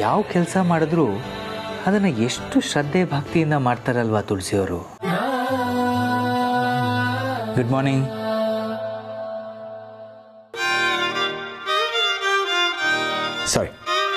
ಯಾವ ಕೆಲಸ ಮಾಡಿದ್ರೂ ಅದನ್ನು ಎಷ್ಟು ಶ್ರದ್ಧೆ ಭಕ್ತಿಯಿಂದ ಮಾಡ್ತಾರಲ್ವಾ ತುಳಸಿಯವರು ಗುಡ್ ಮಾರ್ನಿಂಗ್ ಸಾರಿ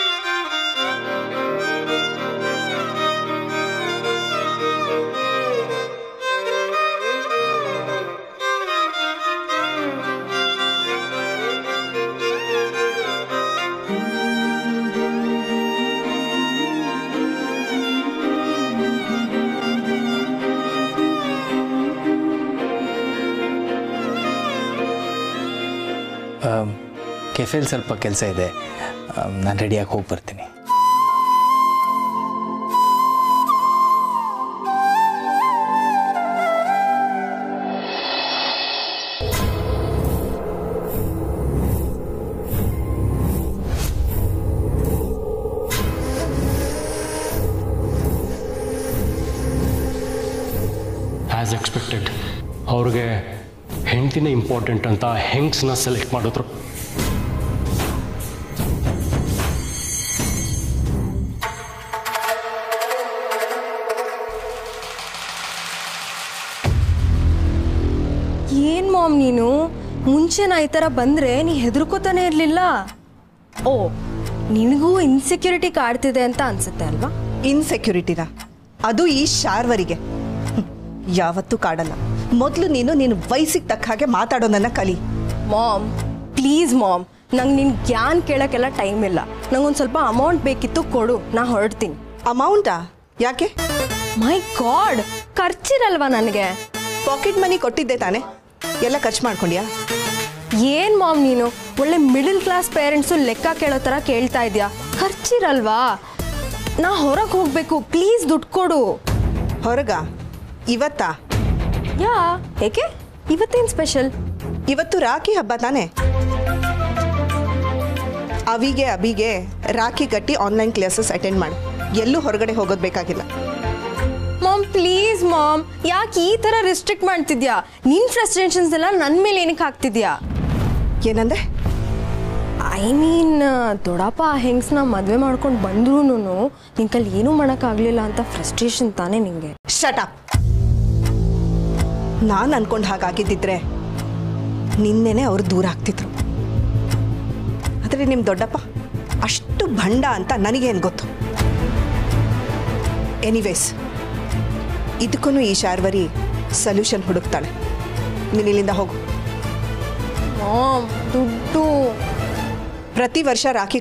ಕೆಫೆಲ್ ಸ್ವಲ್ಪ ಕೆಲಸ ಇದೆ ನಾನು ರೆಡಿಯಾಗಿ ಹೋಗಿ ಬರ್ತೀನಿ ಆ್ಯಸ್ ಎಕ್ಸ್ಪೆಕ್ಟೆಡ್ ಅವ್ರಿಗೆ ಹೆಂಡ್ತಿನೇ ಇಂಪಾರ್ಟೆಂಟ್ ಅಂತ ಹೆಂಗ್ಸ್ನ ಸೆಲೆಕ್ಟ್ ಮಾಡಿದ್ರು ಏನ್ ಮಾಮ್ ನೀನು ಮುಂಚೆ ನಾ ಈ ಥರ ಬಂದ್ರೆ ನೀ ಹೆದರ್ಕೋತಾನೆ ಇರಲಿಲ್ಲ ಓ ನಿನಗೂ ಇನ್ಸೆಕ್ಯೂರಿಟಿ ಕಾಡ್ತಿದೆ ಅಂತ ಅನ್ಸುತ್ತೆ ಅಲ್ವಾ ಇನ್ಸೆಕ್ಯೂರಿಟಿನ ಅದು ಈ ಶಾರ್ವರಿಗೆ ಹ್ಮ್, ಯಾವತ್ತೂ ಕಾಡಲ್ಲ ಮೊದಲು ನೀನು ನಿನ್ನ ವಯಸ್ಸಿಗೆ ತಕ್ಕ ಹಾಗೆ ಮಾತಾಡೋದನ್ನ ಕಲಿ ಮಾಮ್ ಪ್ಲೀಸ್ ಮಾಮ್ ನಂಗೆ ನಿನ್ ಗ್ಯಾನ್ ಕೇಳಕ್ಕೆಲ್ಲ ಟೈಮ್ ಇಲ್ಲ ನಂಗೊಂದು ಸ್ವಲ್ಪ ಅಮೌಂಟ್ ಬೇಕಿತ್ತು ಕೊಡು ನಾ ಹೊರಡ್ತೀನಿ ಅಮೌಂಟಾ ಯಾಕೆ ಮೈ ಗಾಡ್ ಖರ್ಚಿರಲ್ವಾ ನನಗೆ ಪಾಕೆಟ್ ಮನಿ ಕೊಟ್ಟಿದ್ದೆ ತಾನೆ ಎಲ್ಲ ಖರ್ಚು ಮಾಡ್ಕೊಂಡ್ಯಾ ಏನ್ ಮಾಮ್ ನೀನು ಒಳ್ಳೆ ಮಿಡಲ್ ಕ್ಲಾಸ್ ಪೇರೆಂಟ್ಸು ಲೆಕ್ಕ ಕೇಳೋ ಥರ ಕೇಳ್ತಾ ಇದೆಯಾ ಖರ್ಚಿರಲ್ವಾ ನಾ ಹೊರಗೆ ಹೋಗ್ಬೇಕು ಪ್ಲೀಸ್ ದುಡ್ಡು ಕೊಡು ಹೊರಗ ಇವತ್ತಾ ಯಾ ಏಕೆ ಇವತ್ತೇನು ಸ್ಪೆಷಲ್ ಇವತ್ತು ರಾಖಿ ಹಬ್ಬ ತಾನೆ ಅವಿಗೆ ಅಬಿಗೆ ರಾಖಿ ಕಟ್ಟಿ ಆನ್ಲೈನ್ ಕ್ಲಾಸಸ್ ಅಟೆಂಡ್ ಮಾಡು ಎಲ್ಲೂ ಹೊರಗಡೆ ಹೋಗೋದು ಬೇಕಾಗಿಲ್ಲ ಮಾಮ್ ಪ್ಲೀಸ್ ಮಾಮ್ ಯಾಕೆ ಈ ಥರ ರಿಸ್ಟ್ರಿಕ್ಟ್ ಮಾಡ್ತಿದ್ಯಾ ನಿನ್ ಫ್ರಸ್ಟ್ರೇಷನ್ಸ್ ಎಲ್ಲ ನನ್ನ ಮೇಲೆ ಏನಕ್ಕೆ ಹಾಕ್ತಿದ್ಯಾ ಏನಂದೆ ಐ ಮೀನ್ ದೊಡ್ಡಪ್ಪ ಆ ಹೆಂಗ್ಸ್ನ ಮದುವೆ ಮಾಡ್ಕೊಂಡು ಬಂದ್ರೂ ನಿನ್ ಕೈಲಿ ಏನೂ ಮಾಡೋಕ್ಕಾಗಲಿಲ್ಲ ಅಂತ ಫ್ರಸ್ಟ್ರೇಷನ್ ತಾನೇ ನಿಂಗೆ ಶಟ್ ಅಪ್ ನಾನು ಅನ್ಕೊಂಡು ಹಾಗಾಗಿದ್ದಿದ್ರೆ ನಿನ್ನೆನೆ ಅವ್ರು ದೂರ ಆಗ್ತಿದ್ರು ಆದರೆ ನಿಮ್ಮ ದೊಡ್ಡಪ್ಪ ಅಷ್ಟು ಭಂಡ ಅಂತ ನನಗೇನು ಗೊತ್ತು ಎನಿವೇಸ್ ಇದಕ್ಕೂ ಈ ಶಾರ್ವರಿ ಸೊಲ್ಯೂಷನ್ ಹುಡುಕ್ತಾಳೆ ನೀನು ಇಲ್ಲಿಂದ ಹೋಗು ಮಾಮ್ ದುಡ್ಡು ಪ್ರತಿ ವರ್ಷ ರಾಖಿ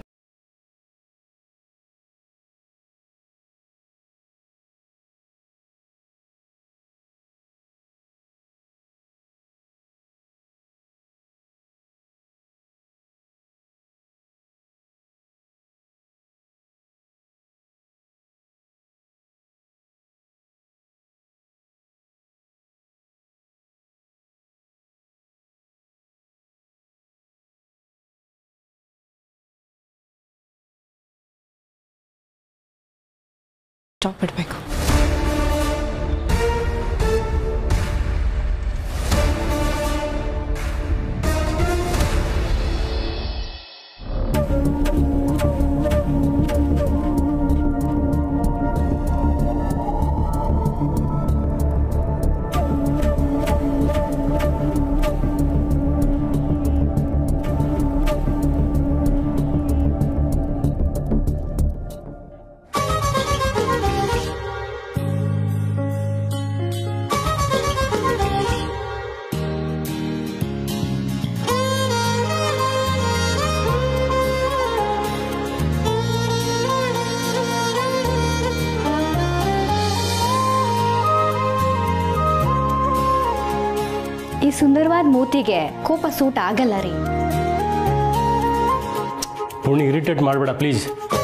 ಸ್ಟಾಪ್ ಬಿಡಬೇಕು ಈ ಸುಂದರವಾದ ಮೂತಿಗೆ ಕೋಪ ಸೂಟ್ ಆಗಲ್ಲ ರೀ ಪೂರ್ಣಿ ಇರಿಟೇಟ್ ಮಾಡಬೇಡ ಪ್ಲೀಸ್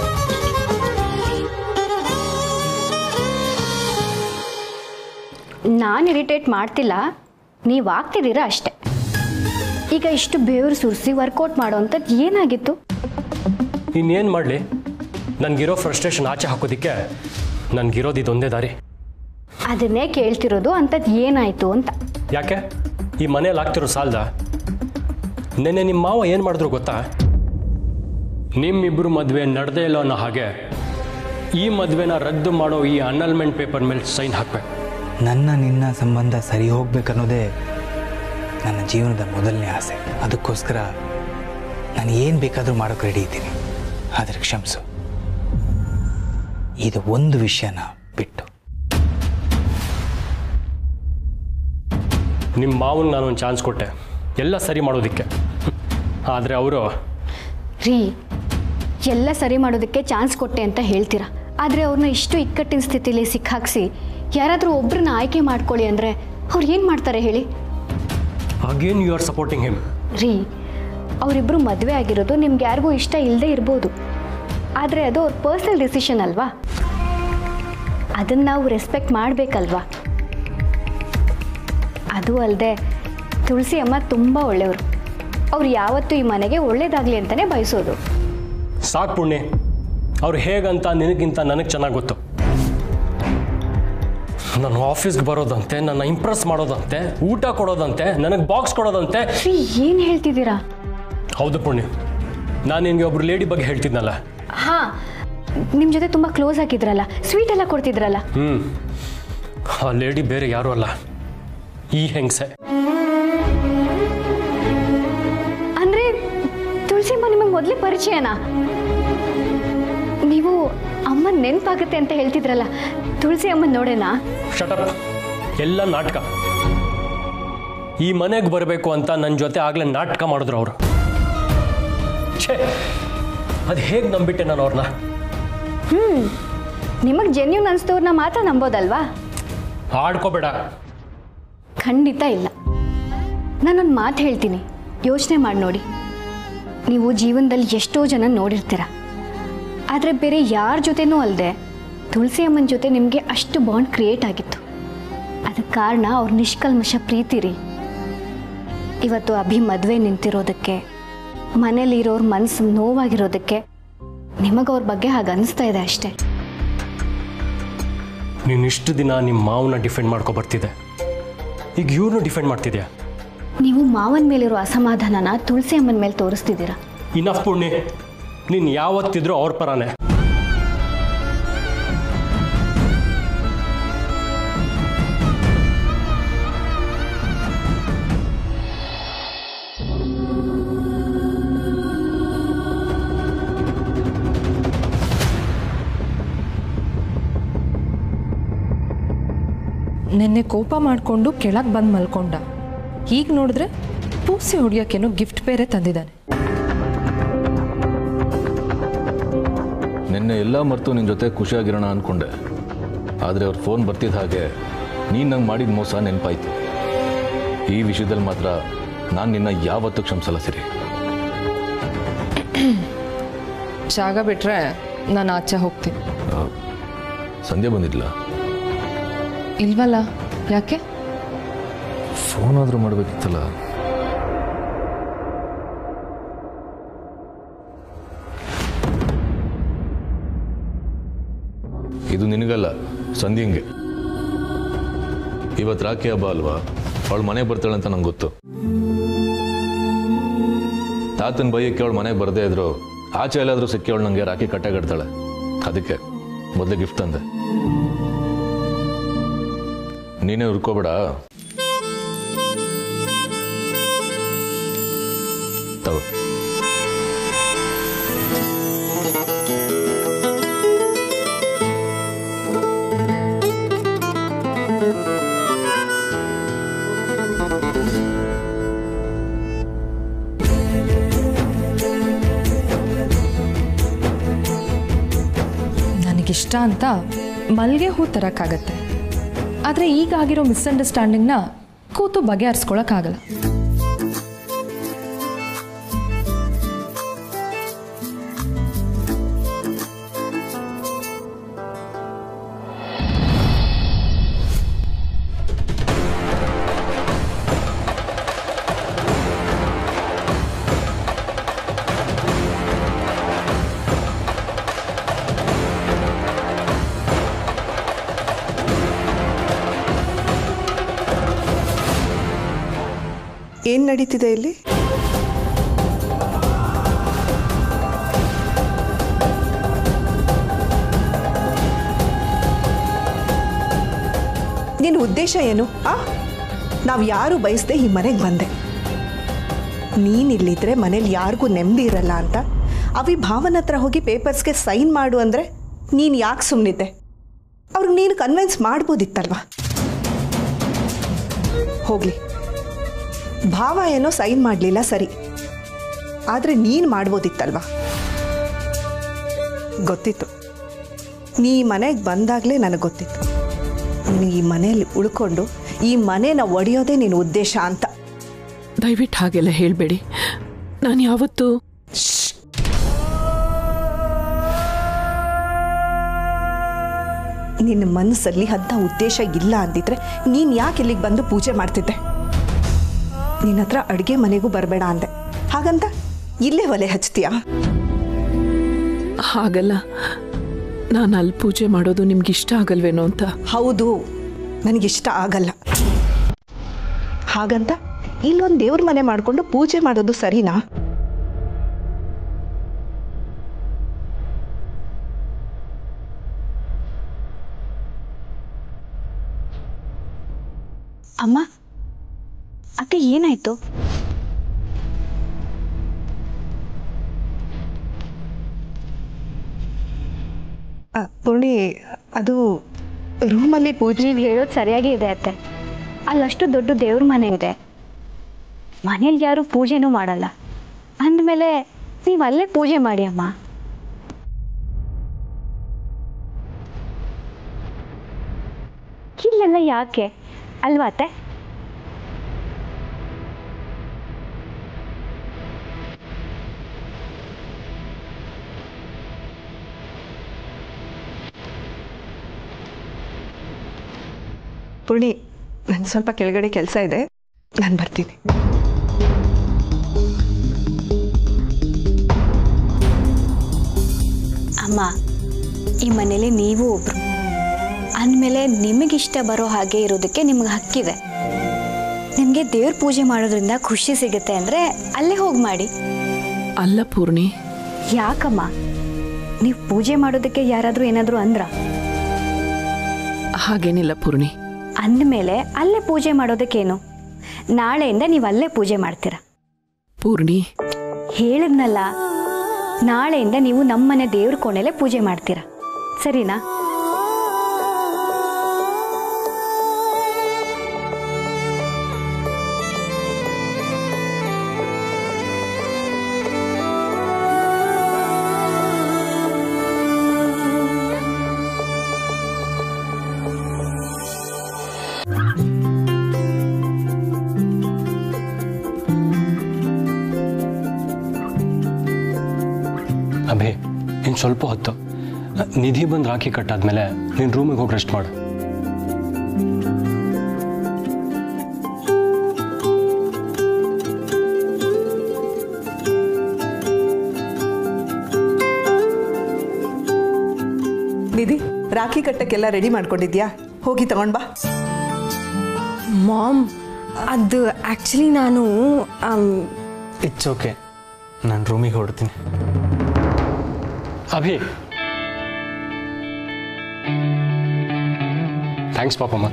ನಾನು ಇರಿಟೇಟ್ ಮಾಡ್ತಿಲ್ಲ ನೀವು ಆಗ್ತಿದ್ದೀರಾ ಅಷ್ಟೆ ಈಗ ಇಷ್ಟು ಬೇವರು ಸುರಿಸಿ ವರ್ಕೌಟ್ ಮಾಡೋ ಅಂಥದ್ದು ಏನಾಗಿತ್ತು ಇನ್ನೇನು ಮಾಡಲಿ ನನಗಿರೋ ಫ್ರಸ್ಟ್ರೇಷನ್ ಆಚೆ ಹಾಕೋದಕ್ಕೆ ನನಗಿರೋದು ಇದೊಂದೇ ದಾರಿ ಅದನ್ನೇ ಕೇಳ್ತಿರೋದು ಅಂಥದ್ದು ಏನಾಯಿತು ಅಂತ ಯಾಕೆ ಈ ಮನೇಲಿ ಆಗ್ತಿರೋ ಸಾಲದ ನೆನ್ನೆ ನಿಮ್ಮ ಮಾವ ಏನು ಮಾಡಿದ್ರು ಗೊತ್ತಾ ನಿಮ್ಮಿಬ್ಬರು ಮದುವೆ ನಡೆದೇ ಇಲ್ಲ ಅನ್ನೋ ಹಾಗೆ ಈ ಮದುವೆನ ರದ್ದು ಮಾಡೋ ಈ ಅನಲ್ಮೆಂಟ್ ಪೇಪರ್ ಮೇಲೆ ಸೈನ್ ಹಾಕ್ಬೇಕು ನನ್ನ ನಿನ್ನ ಸಂಬಂಧ ಸರಿ ಹೋಗ್ಬೇಕನ್ನೋದೇ ನನ್ನ ಜೀವನದ ಮೊದಲನೇ ಆಸೆ ಅದಕ್ಕೋಸ್ಕರ ನಾನು ಏನು ಬೇಕಾದರೂ ಮಾಡೋಕ್ಕೆ ರೆಡಿ ಇದ್ದೀನಿ ಆದರೆ ಕ್ಷಮಿಸು ಇದು ಒಂದು ವಿಷಯನ ಬಿಟ್ಟು ನಿಮ್ಮ ಮಾವನ್ ನಾನೊಂದು ಚಾನ್ಸ್ ಕೊಟ್ಟೆ ಎಲ್ಲ ಸರಿ ಮಾಡೋದಕ್ಕೆ ಆದರೆ ಅವರು ರೀ ಎಲ್ಲ ಸರಿ ಮಾಡೋದಕ್ಕೆ ಚಾನ್ಸ್ ಕೊಟ್ಟೆ ಅಂತ ಹೇಳ್ತೀರಾ ಆದರೆ ಅವ್ರನ್ನ ಇಷ್ಟು ಇಕ್ಕಟ್ಟಿನ ಸ್ಥಿತಿಲಿ ಸಿಕ್ಕಾಕ್ಸಿ ಯಾರಾದರೂ ಒಬ್ರನ್ನ ಆಯ್ಕೆ ಮಾಡ್ಕೊಳ್ಳಿ ಅಂದರೆ ಅವ್ರು ಏನು ಮಾಡ್ತಾರೆ ಹೇಳಿ again you are supporting him ರೀ ಅವರಿಬ್ಬರು ಮದುವೆ ಆಗಿರೋದು ನಿಮ್ಗೆ ಯಾರಿಗೂ ಇಷ್ಟ ಇಲ್ಲದೆ ಇರ್ಬೋದು ಆದರೆ ಅದು ಅವ್ರ ಪರ್ಸ್ನಲ್ ಡಿಸಿಷನ್ ಅಲ್ವಾ ಅದನ್ನು ನಾವು ರೆಸ್ಪೆಕ್ಟ್ ಮಾಡಬೇಕಲ್ವಾ ಅದು ಅಲ್ಲದೆ ತುಳಸಿ ಅಮ್ಮ ತುಂಬ ಒಳ್ಳೆಯವರು ಅವ್ರು ಯಾವತ್ತೂ ಈ ಮನೆಗೆ ಒಳ್ಳೇದಾಗಲಿ ಅಂತಲೇ ಬಯಸೋದು ಸಾಕು ಪುಣ್ಯ ಅವ್ರು ಹೇಗಂತ ನಿನಗಿಂತ ನನಗೆ ಚೆನ್ನಾಗಿ ಗೊತ್ತು ನಾನು ಆಫೀಸ್ಗೆ ಬರೋದಂತೆ ನನ್ನ ಇಂಪ್ರೆಸ್ ಮಾಡೋದಂತೆ ಊಟ ಕೊಡೋದಂತೆ ನನಗೆ ಬಾಕ್ಸ್ ಕೊಡೋದಂತೆ ರೀ ಏನು ಹೇಳ್ತಿದ್ದೀರಾ ಹೌದು ಪುಣ್ಯ ನಾನು ನಿನಗೆ ಒಬ್ರು ಲೇಡಿ ಬಗ್ಗೆ ಹೇಳ್ತಿದ್ನಲ್ಲ ಹಾಂ ನಿಮ್ಮ ಜೊತೆ ತುಂಬ ಕ್ಲೋಸ್ ಆಗಿದ್ರಲ್ಲ ಸ್ವೀಟ್ ಎಲ್ಲ ಕೊಡ್ತಿದ್ರಲ್ಲ ಹ್ಞೂ ಆ ಲೇಡಿ ಬೇರೆ ಯಾರೂ ಅಲ್ಲ ಈ ಹೆಂಗಸೆ ಅಂದರೆ ತುಳಸಿಮ್ಮ ನಿಮಗೆ ಮೊದಲೇ ಪರಿಚಯನಾ ನೀವು ಅಮ್ಮನ ನೆನಪಾಗುತ್ತೆ ಅಂತ ಹೇಳ್ತಿದ್ರಲ್ಲ ತುಳಸಿ ಅಮ್ಮನ ನೋಡೇನಾ ಶಟಪ್ ಎಲ್ಲ ನಾಟಕ ಈ ಮನೆಗೆ ಬರಬೇಕು ಅಂತ ನನ್ನ ಜೊತೆ ಆಗಲೇ ನಾಟಕ ಮಾಡಿದ್ರು ಅವರು ಛೇ ಅದು ಹೇಗೆ ನಂಬಿಟ್ಟೆ ನಾನು ಅವ್ರನ್ನ ನಿಮಗೆ ಜೆನ್ಯೂನ್ ಅನಿಸ್ತವ್ರನ್ನ ಮಾತ್ರ ನಂಬೋದಲ್ವಾ ಆಡ್ಕೋಬೇಡ ಖಂಡಿತ ಇಲ್ಲ ನಾನೊಂದು ಮಾತು ಹೇಳ್ತೀನಿ ಯೋಚನೆ ಮಾಡಿ ನೋಡಿ ನೀವು ಜೀವನದಲ್ಲಿ ಎಷ್ಟೋ ಜನ ನೋಡಿರ್ತೀರ ಆದರೆ ಬೇರೆ ಯಾರ ಜೊತೆನೂ ಅಲ್ಲದೆ ತುಳಸಿ ಅಮ್ಮನ ಜೊತೆ ನಿಮಗೆ ಅಷ್ಟು ಬಾಂಡ್ ಕ್ರಿಯೇಟ್ ಆಗಿತ್ತು ಅದಕ್ಕೆ ಕಾರಣ ಅವ್ರ ನಿಷ್ಕಲ್ಮಶ ಪ್ರೀತಿ ರೀ ಇವತ್ತು ಅಭಿ ಮದುವೆ ನಿಂತಿರೋದಕ್ಕೆ ಮನೇಲಿರೋರ ಮನಸ್ಸು ನೋವಾಗಿರೋದಕ್ಕೆ ನಿಮಗೆ ಅವ್ರ ಬಗ್ಗೆ ಹಾಗೆ ಅನಿಸ್ತಾ ಇದೆ ಅಷ್ಟೇ ನೀನು ಇಷ್ಟು ದಿನ ನಿಮ್ಮ ಮಾವನ್ನ ಡಿಫೆಂಡ್ ಮಾಡ್ಕೊ ಬರ್ತಿದ್ದೆ ಈಗ ಇವ್ರನ್ನೂ ಡಿಫೆಂಡ್ ಮಾಡ್ತಿದ್ಯಾ ನೀವು ಮಾವನ ಮೇಲಿರೋ ಅಸಮಾಧಾನನ ತುಳಸಿ ಅಮ್ಮನ ಮೇಲೆ ತೋರಿಸ್ತಿದ್ದೀರಾ ಇನಫ್ ಪುಣ್ಯ ನೀನು ಯಾವತ್ತಿದ್ರೂ ಅವ್ರ ಪರಾನೇ ನಿನ್ನೆ ಕೋಪ ಮಾಡಿಕೊಂಡು ಕೆಳಗೆ ಬಂದು ಮಲ್ಕೊಂಡ ಈಗ ನೋಡಿದ್ರೆ ಪೂಸಿ ಹೊಡಿಯೋಕ್ಕೇನೋ ಗಿಫ್ಟ್ ಬೇರೆ ತಂದಿದ್ದಾನೆ ನಿನ್ನೆ ಎಲ್ಲ ಮರೆತು ನಿನ್ನ ಜೊತೆ ಖುಷಿಯಾಗಿರೋಣ ಅಂದ್ಕೊಂಡೆ ಆದರೆ ಅವ್ರ ಫೋನ್ ಬರ್ತಿದ್ದ ಹಾಗೆ ನೀನು ನಂಗೆ ಮಾಡಿದ ಮೋಸ ನೆನಪಾಯ್ತು ಈ ವಿಷಯದಲ್ಲಿ ಮಾತ್ರ ನಾನು ನಿನ್ನ ಯಾವತ್ತೂ ಕ್ಷಮಿಸಲ್ಲ ಸಿರಿ ಜಾಗ ಬಿಟ್ರೆ ನಾನು ಆಚೆ ಹೋಗ್ತೀನಿ ಆ, ಸಂಧ್ಯಾ ಬಂದಿದ್ಲ ಇಲ್ವಲ್ಲ ಯಾಕೆ ಫೋನ್ ಆದರೂ ಮಾಡಬೇಕಿತ್ತಲ್ಲ ಇದು ನಿನಗಲ್ಲ ಸಂಧ್ಯಂಗೆ ಇವತ್ತು ರಾಖಿ ಹಬ್ಬ ಅಲ್ವಾ ಅವಳು ಮನೆಗೆ ಬರ್ತಾಳೆ ಅಂತ ನಂಗೆ ಗೊತ್ತು ತಾತನ ಬೈಯಕ್ಕೆ ಅವಳು ಮನೆಗೆ ಬರದೇ ಇದ್ರು ಆಚೆ ಎಲ್ಲಾದರೂ ಸಿಕ್ಕಿ ಅವಳು ನನಗೆ ರಾಖಿ ಕಟ್ಟಾಗಿಡ್ತಾಳೆ ಅದಕ್ಕೆ ಮೊದಲೇ ಗಿಫ್ಟ್ ತಂದೆ ನೀನೇ ಹುರ್ಕೋಬೇಡ ತಗೋ ನನಗಿಷ್ಟ ಅಂತ ಮಲ್ಗೆ ಹೂ ತರೋಕ್ಕಾಗತ್ತೆ ಆದರೆ ಈಗ ಆಗಿರೋ ಮಿಸ್ಅಂಡರ್ಸ್ಟ್ಯಾಂಡಿಂಗ್ನ ಕೂತು ಬಗೆಹರಿಸ್ಕೊಳಕ್ಕಾಗಲ್ಲ ಏನು ನಡೀತಿದೆ ಇಲ್ಲಿ ನಿನ್ನ ಉದ್ದೇಶ ಏನು ಆ ನಾವು ಯಾರು ಬಯಸದೆ ಈ ಮನೆಗೆ ಬಂದೆ ನೀನಿಲ್ಲಿದ್ರೆ ಮನೇಲಿ ಯಾರಿಗೂ ನೆಮ್ಮದಿ ಇರಲ್ಲ ಅಂತ ಅವಿ ಭಾವನ ಹತ್ರ ಹೋಗಿ ಪೇಪರ್ಸ್ಗೆ ಸೈನ್ ಮಾಡು ಅಂದರೆ ನೀನು ಯಾಕೆ ಸುಮ್ಮನಿದ್ದೆ ಅವ್ರಿಗೆ ನೀನು ಕನ್ವಿನ್ಸ್ ಮಾಡ್ಬೋದಿತ್ತಲ್ವಾ ಹೋಗಲಿ ಭಾವ ಏನೋ ಸೈನ್ ಮಾಡಲಿಲ್ಲ ಸರಿ ಆದರೆ ನೀನು ಮಾಡ್ಬೋದಿತ್ತಲ್ವಾ ಗೊತ್ತಿತ್ತು ನೀ ಮನೆಗೆ ಬಂದಾಗಲೇ ನನಗೆ ಗೊತ್ತಿತ್ತು ನೀನು ಈ ಮನೆಯಲ್ಲಿ ಉಳ್ಕೊಂಡು ಈ ಮನೇನ ಒಡೆಯೋದೇ ನಿನ್ನ ಉದ್ದೇಶ ಅಂತ ದಯವಿಟ್ಟು ಹಾಗೆಲ್ಲ ಹೇಳಬೇಡಿ ನಾನು ಯಾವತ್ತೂ ನಿನ್ನ ಮನಸ್ಸಲ್ಲಿ ಅಂಥ ಉದ್ದೇಶ ಇಲ್ಲ ಅಂದಿದ್ರೆ ನೀನು ಯಾಕೆ ಇಲ್ಲಿಗೆ ಬಂದು ಪೂಜೆ ಮಾಡ್ತಿದ್ದೆ ನಿನ್ನ ಹತ್ರ ಅಡುಗೆ ಮನೆಗೂ ಬರಬೇಡ ಅಂದೆ ಹಾಗಂತ ಇಲ್ಲೇ ಒಲೆ ಹಚ್ತೀಯಾ ಹಾಗಲ್ಲ ನಾನು ಅಲ್ಲಿ ಪೂಜೆ ಮಾಡೋದು ನಿಮ್ಗೆ ಇಷ್ಟ ಆಗಲ್ವೇನೋ ಅಂತ ಹೌದು ನನಗಿಷ್ಟ ಆಗಲ್ಲ ಹಾಗಂತ ಇಲ್ಲೊಂದು ದೇವ್ರ ಮನೆ ಮಾಡಿಕೊಂಡು ಪೂಜೆ ಮಾಡೋದು ಸರಿನಾ ಅಮ್ಮ ಅತ್ತೆ ಏನಾಯ್ತು ಆ, ಪೂರ್ಣಿ ಅದು ರೂಮಲ್ಲಿ ಪೂಜೆ ನೀವು ಹೇಳೋದು ಸರಿಯಾಗಿ ಇದೆ ಅತ್ತೆ ಅಲ್ಲಷ್ಟು ದೊಡ್ಡ ದೇವ್ರ ಮನೆ ಇದೆ ಮನೇಲಿ ಯಾರು ಪೂಜೆನೂ ಮಾಡಲ್ಲ ಅಂದಮೇಲೆ ನೀವು ಅಲ್ಲೇ ಪೂಜೆ ಮಾಡಿ ಅಮ್ಮ ಇಲ್ಲೆಲ್ಲ ಯಾಕೆ ಅಲ್ವಾ ಅತ್ತೆ ಪೂರ್ಣಿ ನನ್ನ ಸ್ವಲ್ಪ ಕೆಳಗಡೆ ಕೆಲಸ ಇದೆ ನಾನು ಬರ್ತೀನಿ ಅಮ್ಮ ಈ ಮನೇಲಿ ನೀವು ಒಬ್ರು ಅಂದಮೇಲೆ ನಿಮಗಿಷ್ಟ ಬರೋ ಹಾಗೆ ಇರೋದಕ್ಕೆ ನಿಮ್ಗೆ ಹಕ್ಕಿದೆ ನಿಮಗೆ ದೇವ್ರ ಪೂಜೆ ಮಾಡೋದ್ರಿಂದ ಖುಷಿ ಸಿಗುತ್ತೆ ಅಂದರೆ ಅಲ್ಲೇ ಹೋಗಿ ಮಾಡಿ ಅಲ್ಲ ಪೂರ್ಣಿ ಯಾಕಮ್ಮ ನೀವು ಪೂಜೆ ಮಾಡೋದಕ್ಕೆ ಯಾರಾದರೂ ಏನಾದರೂ ಅಂದ್ರ ಹಾಗೇನಿಲ್ಲ ಪೂರ್ಣಿ ಅಂದಮೇಲೆ ಅಲ್ಲೇ ಪೂಜೆ ಮಾಡೋದಕ್ಕೇನು ನಾಳೆಯಿಂದ ನೀವು ಅಲ್ಲೇ ಪೂಜೆ ಮಾಡ್ತೀರಾ ಪೂರ್ಣಿ ಹೇಳಿದ್ನಲ್ಲ ನಾಳೆಯಿಂದ ನೀವು ನಮ್ಮನೆ ದೇವ್ರ ಕೋಣೆಲೆ ಪೂಜೆ ಮಾಡ್ತೀರಾ ಸರಿನಾ ಅಭಿ ಇನ್ನು ಸ್ವಲ್ಪ ಹೊತ್ತು ನಿಧಿ ಬಂದು ರಾಖಿ ಕಟ್ಟಾದ್ಮೇಲೆ ನೀನು ರೂಮಿಗೆ ಹೋಗಿ ರೆಸ್ಟ್ ಮಾಡು ನಿಧಿ ರಾಖಿ ಕಟ್ಟಕ್ಕೆಲ್ಲ ರೆಡಿ ಮಾಡ್ಕೊಂಡಿದ್ಯಾ ಹೋಗಿ ತಗೊಂಡ್ ಬಾ ಮಾಮ್ ಅದು ಆ್ಯಕ್ಚುಲಿ ನಾನು ಆಮ್, ಇಟ್ಸ್ ಓಕೆ ನಾನು ರೂಮಿಗೆ ಹೊರಡ್ತೀನಿ ಅಭಿ ಥ್ಯಾಂಕ್ಸ್ ಪಾಪಮ್ಮ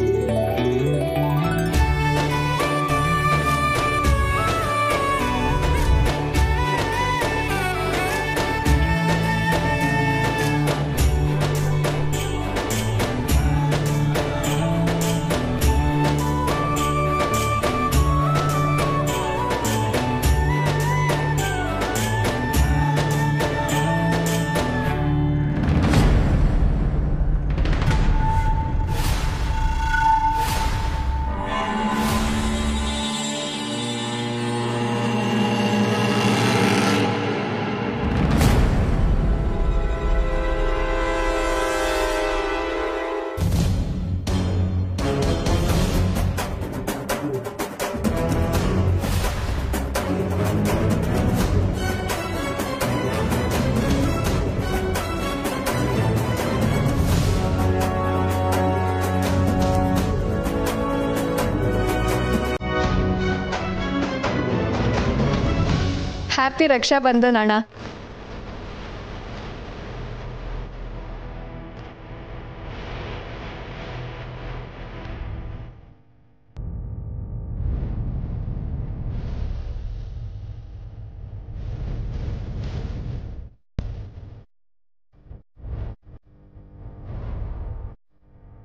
ಹ್ಯಾಪಿ ರಕ್ಷಾ ಬಂಧನ್ ಅಣ್ಣ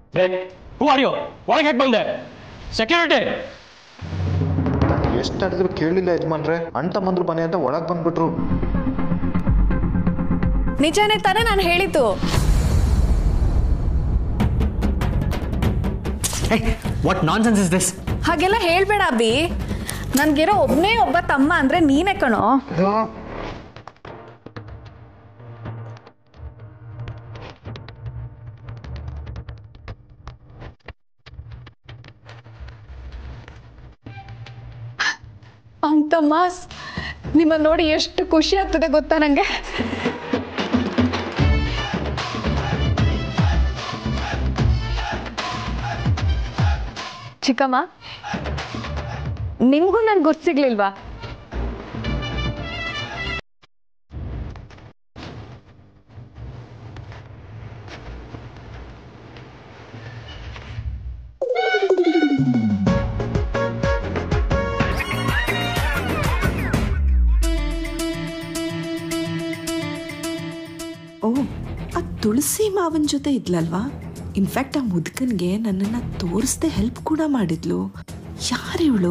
ಹೂ ಆರ್ ಯು ಒಳಗೆ ಹೇಗೆ ಬಂದೆ ಸೆಕ್ಯೂರಿಟಿ ಎಷ್ಟು ಅಡಿದ್ರು ಕೇಳಿಲ್ಲ ಯಜಮಾನ್ರೆ ಅಂಟ ಮಂದ್ರು ಮನೆ ಅಂತ ಒಳಗೆ ಬಂದ್ಬಿಟ್ರು ನಿಜಾನೇ ತಾನೇ ನಾನು ಹೇಳಿದ್ದು what nonsense is this ಹಾಗೆಲ್ಲ ಹೇಳ್ಬೇಡ ಅಬ್ಬಿ ನನ್ಗಿರೋ ಒಬ್ನೇ ಒಬ್ಬ ತಮ್ಮ ಅಂದ್ರೆ ನೀನೇ ಕಣೋ ಅಂತಮ್ಮ ನಿಮ್ಮನ್ನ ನೋಡಿ ಎಷ್ಟು ಖುಷಿ ಆಗ್ತದೆ ಗೊತ್ತಾ ನಂಗೆ ಚಿಕ್ಕಮ್ಮ ನಿಮ್ಗೂ ನನ್ ಗೊತ್ತು ಸಿಗ್ಲಿಲ್ವಾ ಓ ಆ ತುಳಸಿ ಮಾವನ ಜೊತೆ ಇದ್ಲಲ್ವಾ ಇನ್ಫ್ಯಾಕ್ಟ್ ಆ ಮುದುಕನ್ಗೆ ನನ್ನನ್ನು ತೋರಿಸ್ದೆ ಹೆಲ್ಪ್ ಕೂಡ ಮಾಡಿದ್ಲು ಯಾರಿವಳು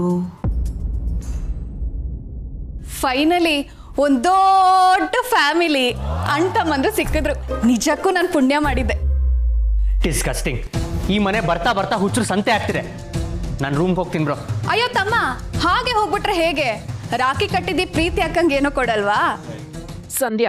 ಫೈನಲಿ ಒಂದ್ ದೊಡ್ಡ ಫ್ಯಾಮಿಲಿ ಅಣ್ತಮ್ಮಂದ್ರು ಸಿಕ್ಕಿದ್ರು ನಿಜಕ್ಕೂ ನಾನು ಪುಣ್ಯ ಮಾಡಿದ್ದೆ ಡಿಸ್ಕಸ್ಟಿಂಗ್ ಈ ಮನೆ ಬರ್ತಾ ಬರ್ತಾ ಹುಚ್ಚರು ಸಂತೆ ಆಗ್ತಿದೆ ನಾನು ರೂಮ್ಗೆ ಹೋಗ್ತೀನಿ ಬ್ರೋ ಅಯ್ಯೋ ತಮ್ಮ ಹಾಗೆ ಹೋಗ್ಬಿಟ್ರೆ ಹೇಗೆ ರಾಖಿ ಕಟ್ಟಿದ್ದಿ ಪ್ರೀತಿ ಅಕ್ಕಂಗೆ ಏನೋ ಕೊಡಲ್ವಾ ಸಂಧ್ಯಾ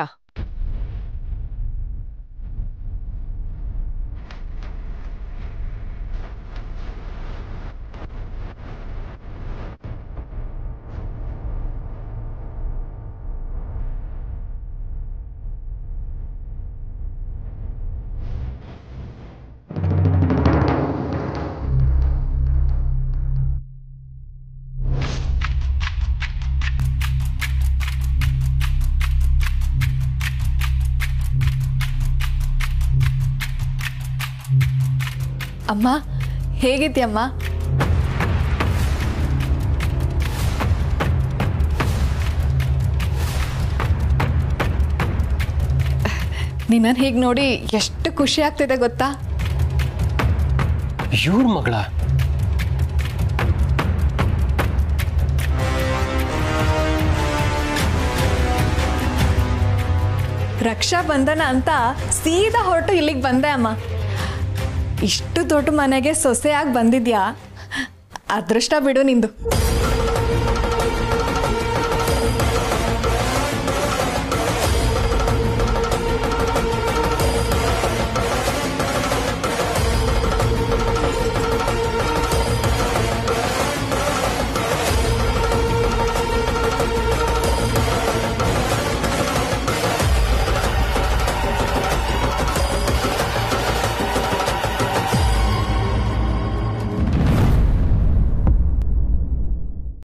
ಅಮ್ಮ ಹೇಗಿದ್ಯಮ್ಮ ನಿನ್ನನ್ನು ಹೀಗೆ ನೋಡಿ ಎಷ್ಟು ಖುಷಿ ಆಗ್ತಿದೆ ಗೊತ್ತಾ ಇವ್ರ ಮಗಳ ರಕ್ಷಾ ಬಂಧನ ಅಂತ ಸೀದಾ ಹೊರಟು ಇಲ್ಲಿಗೆ ಬಂದೆ ಅಮ್ಮ ಇಷ್ಟು ದೊಡ್ಡ ಮನೆಗೆ ಸೊಸೆಯಾಗಿ ಬಂದಿದ್ಯಾ ಅದೃಷ್ಟ ಬಿಡು ನಿಂದು